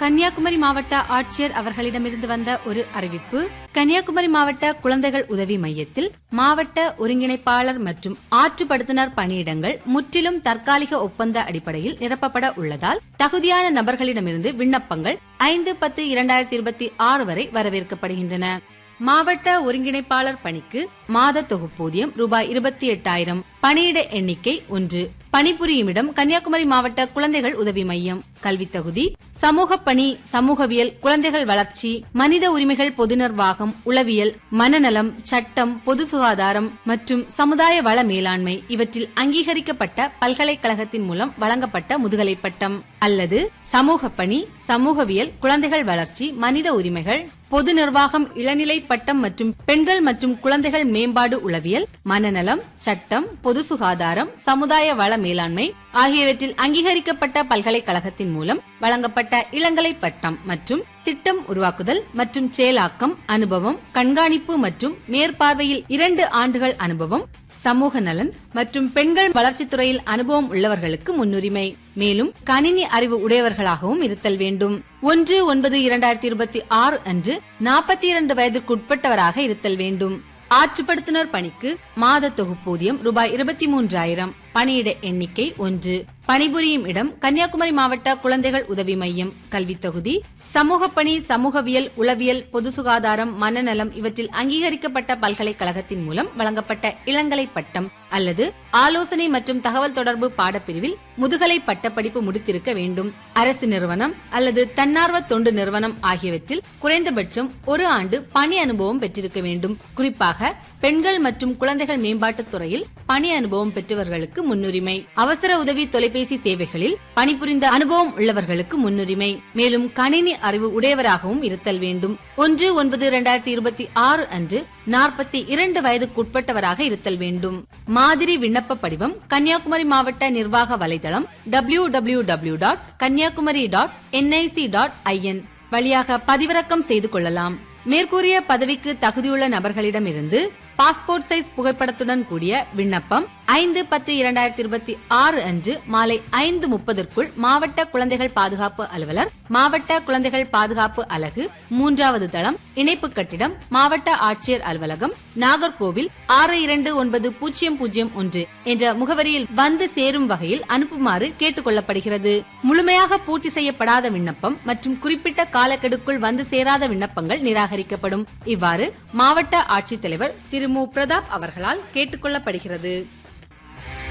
கன்னியாகுமரி மாவட்ட ஆட்சியர் அவர்களிடமிருந்து வந்த ஒரு அறிவிப்பு கன்னியாகுமரி மாவட்ட குழந்தைகள் உதவி மையத்தில் மாவட்ட ஒருங்கிணைப்பாளர் மற்றும் ஆற்றுப்படுத்தினர் பணியிடங்கள் முற்றிலும் தற்காலிக ஒப்பந்த அடிப்படையில் நிரப்பப்பட உள்ளதால் தகுதியான நபர்களிடமிருந்து விண்ணப்பங்கள் ஐந்து பத்து இரண்டாயிரத்தி இருபத்தி ஆறு வரை வரவேற்கப்படுகின்றன மாவட்ட ஒருங்கிணைப்பாளர் பணிக்கு மாத தொகுப்பூதியம் ரூபாய் இருபத்தி எட்டாயிரம் பணியிட எண்ணிக்கை ஒன்று பணிபுரியுமிடம் கன்னியாகுமரி மாவட்ட குழந்தைகள் உதவி மையம் கல்வி தகுதி சமூக பணி சமூகவியல் குழந்தைகள் வளர்ச்சி மனித உரிமைகள் பொது நிர்வாகம் உளவியல் மனநலம் சட்டம் பொது சுகாதாரம் மற்றும் சமுதாய வள மேலாண்மை இவற்றில் அங்கீகரிக்கப்பட்ட பல்கலைக்கழகத்தின் மூலம் வழங்கப்பட்ட முதுகலை பட்டம் அல்லது சமூக பணி சமூகவியல் குழந்தைகள் வளர்ச்சி மனித உரிமைகள் பொது நிர்வாகம் இளநிலை பட்டம் மற்றும் பெண்கள் மற்றும் குழந்தைகள் மேம்பாடு உளவியல் மனநலம் சட்டம் பொது சுகாதாரம் சமுதாய வள மேலாண்மை ஆகியவற்றில் அங்கீகரிக்கப்பட்ட பல்கலைக்கழகத்தின் மூலம் வழங்கப்பட்ட இளங்கலை பட்டம் மற்றும் திட்டம் உருவாக்குதல் மற்றும் செயலாக்கம் அனுபவம் கண்காணிப்பு மற்றும் மேற்பார்வையில் இரண்டு ஆண்டுகள் அனுபவம் சமூக நலன் மற்றும் பெண்கள் வளர்ச்சித் துறையில் அனுபவம் உள்ளவர்களுக்கு முன்னுரிமை மேலும் கணினி அறிவு உடையவர்களாகவும் இருத்தல் வேண்டும் ஒன்று ஒன்பது இரண்டாயிரத்தி இருபத்தி ஆறு அன்று நாற்பத்தி இரண்டு வயதிற்குட்பட்டவராக இருத்தல் வேண்டும் ஆற்றுப்படுத்துனர் பணிக்கு மாத தொகுப்பூதியம் ரூபாய் இருபத்தி மூன்றாயிரம் பணியிட எண்ணிக்கை ஒன்று பணிபுரியும் இடம் கன்னியாகுமரி மாவட்ட குழந்தைகள் உதவி மையம் கல்வி தொகுதி சமூக பணி சமூகவியல் உளவியல் பொது சுகாதாரம் மனநலம் இவற்றில் அங்கீகரிக்கப்பட்ட பல்கலைக்கழகத்தின் மூலம் வழங்கப்பட்ட இளங்கலை பட்டம் அல்லது ஆலோசனை மற்றும் தகவல் தொடர்பு பாடப்பிரிவில் முதுகலை பட்டப்படிப்பு முடித்திருக்க வேண்டும் அரசு நிறுவனம் அல்லது தன்னார்வ தொண்டு நிறுவனம் ஆகியவற்றில் குறைந்தபட்சம் ஒரு ஆண்டு பணி அனுபவம் பெற்றிருக்க வேண்டும் குறிப்பாக பெண்கள் மற்றும் குழந்தைகள் மேம்பாட்டுத் துறையில் பணி அனுபவம் பெற்றவர்களுக்கு முன்னுரிமை அவசர உதவி தொலைபேசி சேவைகளில் பணிபுரிந்த அனுபவம் உள்ளவர்களுக்கு முன்னுரிமை மேலும் கணினி அறிவு உடையவராகவும் இருத்தல் வேண்டும் ஒன்று ஒன்பது இரண்டாயிரத்தி இருபத்தி ஆறு அன்று நாற்பத்தி இரண்டு வயதுக்குட்பட்டவராக இருத்தல் வேண்டும் மாதிரி விண்ணப்ப படிவம் கன்னியாகுமரி மாவட்ட நிர்வாக வலைதளம் W W W dot Kanyakumari dot NIC dot in வழியாக பதிவிறக்கம் செய்து கொள்ளலாம் மேற்கூறிய பதவிக்கு தகுதியுள்ள நபர்களிடமிருந்து பாஸ்போர்ட் சைஸ் புகைப்படத்துடன் கூடிய விண்ணப்பம் ஐந்து பத்து இரண்டாயிரத்தி இருபத்தி ஆறு அன்று மாலை ஐந்து முப்பதற்குள் மாவட்ட குழந்தைகள் பாதுகாப்பு அலுவலர் மாவட்ட குழந்தைகள் பாதுகாப்பு அலகு மூன்றாவது தளம் இணைப்பு கட்டிடம் மாவட்ட ஆட்சியர் அலுவலகம் நாகர்கோவில் ஆறு இரண்டு ஒன்பது பூஜ்ஜியம் பூஜ்ஜியம் ஒன்று என்ற முகவரியில் வந்து சேரும் வகையில் அனுப்புமாறு கேட்டுக் கொள்ளப்படுகிறது முழுமையாக பூர்த்தி செய்யப்படாத விண்ணப்பம் மற்றும் குறிப்பிட்ட காலக்கெடுக்குள் வந்து சேராத விண்ணப்பங்கள் நிராகரிக்கப்படும் இவ்வாறு மாவட்ட ஆட்சித்தலைவர் திரு மு பிரதாப் அவர்களால் கேட்டுக் கொள்ளப்படுகிறது